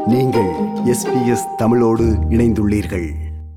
நீங்கள் எஸ்பிஎஸ் தமிழோடு இணைந்துள்ளீர்கள்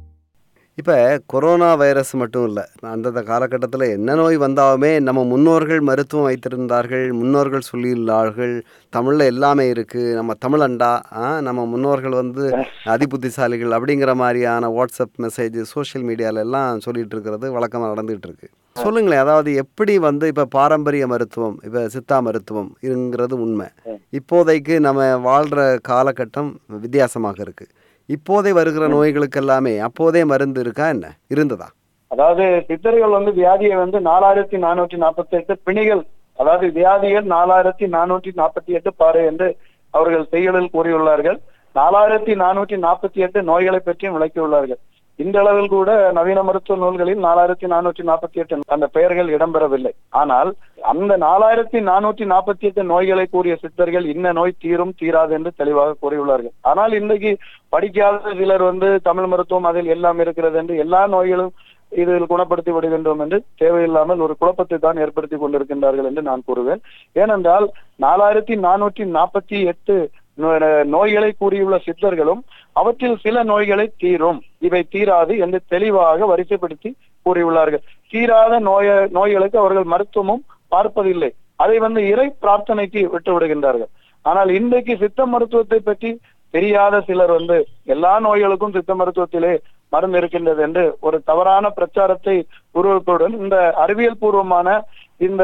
இப்போ கொரோனா வைரஸ் மட்டும் இல்லை அந்தந்த காலகட்டத்தில் என்ன நோய் வந்தாலுமே நம்ம முன்னோர்கள் மருத்துவம் வைத்திருந்தார்கள் முன்னோர்கள் சொல்லியுள்ளார்கள் தமிழில் எல்லாமே இருக்குது நம்ம தமிழண்டா ஆ, நம்ம முன்னோர்கள் வந்து அதிபுத்திசாலிகள் அப்படிங்கிற மாதிரியான வாட்ஸ்அப் மெசேஜ் சோஷியல் மீடியால எல்லாம் சொல்லிட்டு இருக்கிறது வழக்கமாக நடந்துகிட்டு இருக்கு சொல்லுங்களேன் அதாவது எப்படி வந்து இப்போ பாரம்பரிய மருத்துவம் இப்போ சித்தா மருத்துவம் இதுங்கிறது உண்மை இப்போதைக்கு நம்ம வாழ்கிற காலகட்டம் வித்தியாசமாக இருக்குது இப்போதே வருகிற நோய்களுக்கு எல்லாமே அப்போதே மருந்து இருக்கா என்ன இருந்ததா அதாவது சித்தர்கள் வந்து வியாதியை வந்து நாலாயிரத்தி நானூற்றி நாற்பத்தி எட்டு பிணிகள் அதாவது வியாதிகள் நாலாயிரத்தி நானூற்றி நாற்பத்தி எட்டு பாரு என்று அவர்கள் செய்யுளில் கூறியுள்ளார்கள் நாலாயிரத்தி நானூற்றி நாற்பத்தி எட்டு நோய்களை பற்றியும் விளக்கியுள்ளார்கள் இந்த அளவில் கூட நவீன மருத்துவ நூல்களில் நாலாயிரத்தி நானூற்றி நாற்பத்தி எட்டு அந்த பெயர்கள் இடம்பெறவில்லை ஆனால் அந்த நாலாயிரத்தி நானூற்றி நாற்பத்தி எட்டு நோய்களை கூறிய சித்தர்கள் இன்ன நோய் தீரும் தீராது என்று தெளிவாக கூறியுள்ளார்கள் ஆனால் இன்றைக்கு படிக்காத சிலர் வந்து தமிழ் மருத்துவம் அதில் எல்லாம் இருக்கிறது என்று எல்லா நோய்களும் இதில் குணப்படுத்தி விடுகின்றோம் என்று தேவையில்லாமல் ஒரு குழப்பத்தை தான் ஏற்படுத்தி கொண்டிருக்கின்றார்கள் என்று நான் கூறுவேன் ஏனென்றால் நாலாயிரத்தி நானூற்றி நாற்பத்தி எட்டு நோ- நோய்களை கூறியுள்ள சித்தர்களும் அவற்றில் சில நோய்களை தீரும் இவை தீராது என்று தெளிவாக வரிசைப்படுத்தி கூறியுள்ளார்கள் தீராத நோய நோய்களுக்கு அவர்கள் மருத்துவமும் பார்ப்பதில்லை அதை வந்து இறை பிரார்த்தனைக்கு விட்டு விடுகின்றார்கள் ஆனால் இன்றைக்கு சித்த மருத்துவத்தை பற்றி தெரியாத சிலர் வந்து எல்லா நோய்களுக்கும் சித்த மருத்துவத்திலே மருந்து இருக்கின்றது என்று ஒரு தவறான பிரச்சாரத்தை உருவத்துடன் இந்த அறிவியல் பூர்வமான இந்த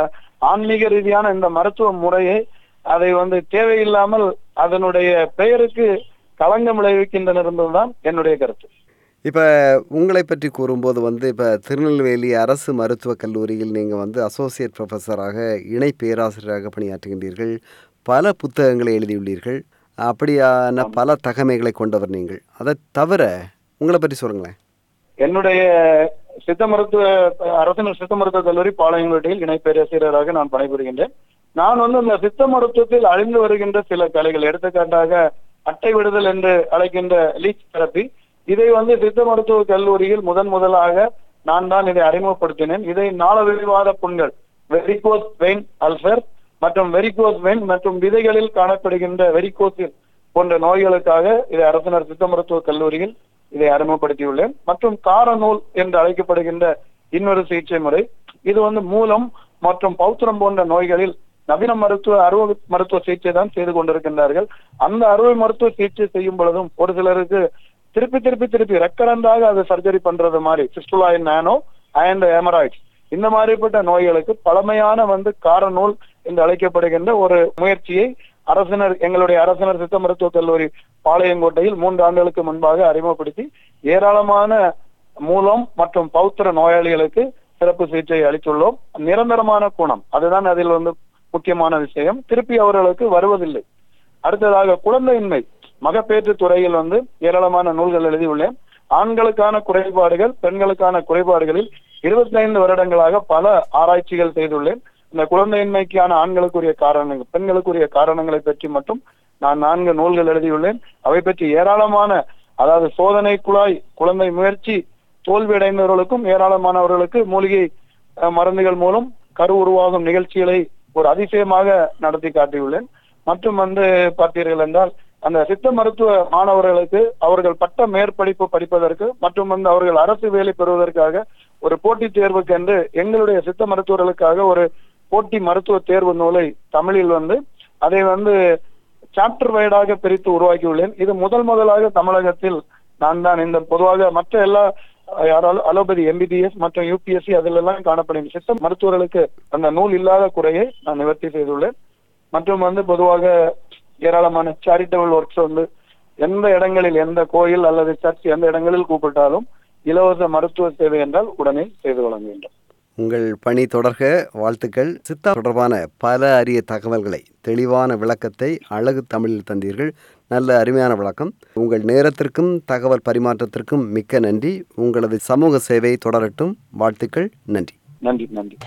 ஆன்மீக ரீதியான இந்த மருத்துவ முறையை அதை வந்து தேவையில்லாமல் அதனுடைய பெயருக்கு களங்கம் விளைவிக்கின்றனர் என்பதுதான் என்னுடைய கருத்து இப்போ உங்களை பற்றி கூறும்போது வந்து இப்போ திருநெல்வேலி அரசு மருத்துவக் கல்லூரியில் நீங்கள் வந்து அசோசியேட் ப்ரொஃபஸராக இணை பேராசிரியராக பணியாற்றுகின்றீர்கள் பல புத்தகங்களை எழுதியுள்ளீர்கள் அப்படியான பல தகமைகளை கொண்டவர் நீங்கள் அதை தவிர உங்களை பற்றி சொல்லுங்களேன் என்னுடைய சித்த மருத்துவ அரசு சித்த மருத்துவ கல்லூரி பாளையங்கோட்டையில் இணை பேராசிரியராக நான் பணிபுரிகின்றேன் நான் வந்து இந்த சித்த மருத்துவத்தில் அழிந்து வருகின்ற சில கலைகள் எடுத்துக்காட்டாக அட்டை விடுதல் என்று அழைக்கின்ற லீச் தெரப்பி இதை வந்து சித்த மருத்துவ கல்லூரியில் முதன் முதலாக நான் தான் இதை அறிமுகப்படுத்தினேன் இதை நாள விரிவாத புண்கள் வெரிகோஸ் வெயின் அல்சர் மற்றும் வெரிகோஸ் வெயின் மற்றும் விதைகளில் காணப்படுகின்ற வெரிகோசில் போன்ற நோய்களுக்காக இதை அரசினர் சித்த மருத்துவ கல்லூரியில் இதை அறிமுகப்படுத்தியுள்ளேன் மற்றும் காரநூல் என்று அழைக்கப்படுகின்ற இன்னொரு சிகிச்சை முறை இது வந்து மூலம் மற்றும் பௌத்திரம் போன்ற நோய்களில் நவீன மருத்துவ அறுவை மருத்துவ சிகிச்சை தான் செய்து கொண்டிருக்கின்றார்கள் அந்த அறுவை மருத்துவ சிகிச்சை செய்யும் பொழுதும் ஒரு சிலருக்கு திருப்பி திருப்பி திருப்பி ரெக்கரண்டாக அது சர்ஜரி பண்றது மாதிரி சிஸ்டுலா நானோ அண்ட் எமராய்ட்ஸ் இந்த மாதிரிப்பட்ட நோய்களுக்கு பழமையான வந்து காரநூல் என்று அழைக்கப்படுகின்ற ஒரு முயற்சியை அரசினர் எங்களுடைய அரசினர் சித்த மருத்துவ கல்லூரி பாளையங்கோட்டையில் மூன்று ஆண்டுகளுக்கு முன்பாக அறிமுகப்படுத்தி ஏராளமான மூலம் மற்றும் பௌத்திர நோயாளிகளுக்கு சிறப்பு சிகிச்சை அளித்துள்ளோம் நிரந்தரமான குணம் அதுதான் அதில் வந்து முக்கியமான விஷயம் திருப்பி அவர்களுக்கு வருவதில்லை அடுத்ததாக குழந்தையின்மை மகப்பேற்று துறையில் வந்து ஏராளமான நூல்கள் எழுதியுள்ளேன் ஆண்களுக்கான குறைபாடுகள் பெண்களுக்கான குறைபாடுகளில் 25 வருடங்களாக பல ஆராய்ச்சிகள் செய்துள்ளேன் இந்த குழந்தையின்மைக்கான ஆண்களுக்குரிய காரணங்கள் பெண்களுக்குரிய காரணங்களை பற்றி மட்டும் நான் நான்கு நூல்கள் எழுதியுள்ளேன் அவை பற்றி ஏராளமான அதாவது சோதனை குழாய் குழந்தை முயற்சி தோல்வியடைந்தவர்களுக்கும் ஏராளமானவர்களுக்கு மூலிகை அஹ், மருந்துகள் மூலம் கரு உருவாகும் நிகழ்ச்சிகளை ஒரு அதிசயமாக நடத்தி காட்டியுள்ளேன் மற்றும் வந்து பார்த்தீர்கள் என்றால் அந்த சித்த மருத்துவ மாணவர்களுக்கு அவர்கள் பட்ட மேற்படிப்பு படிப்பதற்கு மற்றும் வந்து அவர்கள் அரசு வேலை பெறுவதற்காக ஒரு போட்டித் தேர்வுக்கு என்று எங்களுடைய சித்த மருத்துவர்களுக்காக ஒரு போட்டி மருத்துவ தேர்வு நூலை தமிழில் வந்து அதை வந்து சாப்டர் வைடாக பிரித்து உருவாக்கியுள்ளேன் இது முதல் முதலாக தமிழகத்தில் நான் தான் இந்த பொதுவாக மற்ற எல்லா அஹ், அலோ- அலோபதி எம்பிபிஎஸ் மற்றும் யூபிஎஸ்சி அதிலெல்லாம் காணப்படும் சித்த மருத்துவர்களுக்கு அந்த நூல் இல்லாத குறையை நான் நிவர்த்தி செய்துள்ளேன் மற்றும் வந்து பொதுவாக ஏராளமான சேரிட்டபிள் ஒர்க்ஸ் வந்து எந்த இடங்களில் எந்த கோயில் அல்லது சர்ச் எந்த இடங்களில் கூப்பிட்டாலும் இலவச மருத்துவ சேவை என்றால் உடனே செய்து வழங்குகின்றோம் உங்கள் பணி தொடர்க வாழ்த்துக்கள் சித்தா தொடர்பான பல அரிய தகவல்களை தெளிவான விளக்கத்தை அழகு தமிழில் தந்தீர்கள் நல்ல அருமையான விளக்கம் உங்கள் நேரத்திற்கும் தகவல் பரிமாற்றத்திற்கும் மிக்க நன்றி உங்களது சமூக சேவை தொடரட்டும் வாழ்த்துக்கள் நன்றி நன்றி நன்றி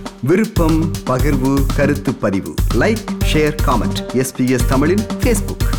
விருப்பம் பகிர்வு கருத்து பதிவு லைக் ஷேர் காமெண்ட் எஸ்பிஎஸ் தமிழின் ஃபேஸ்புக்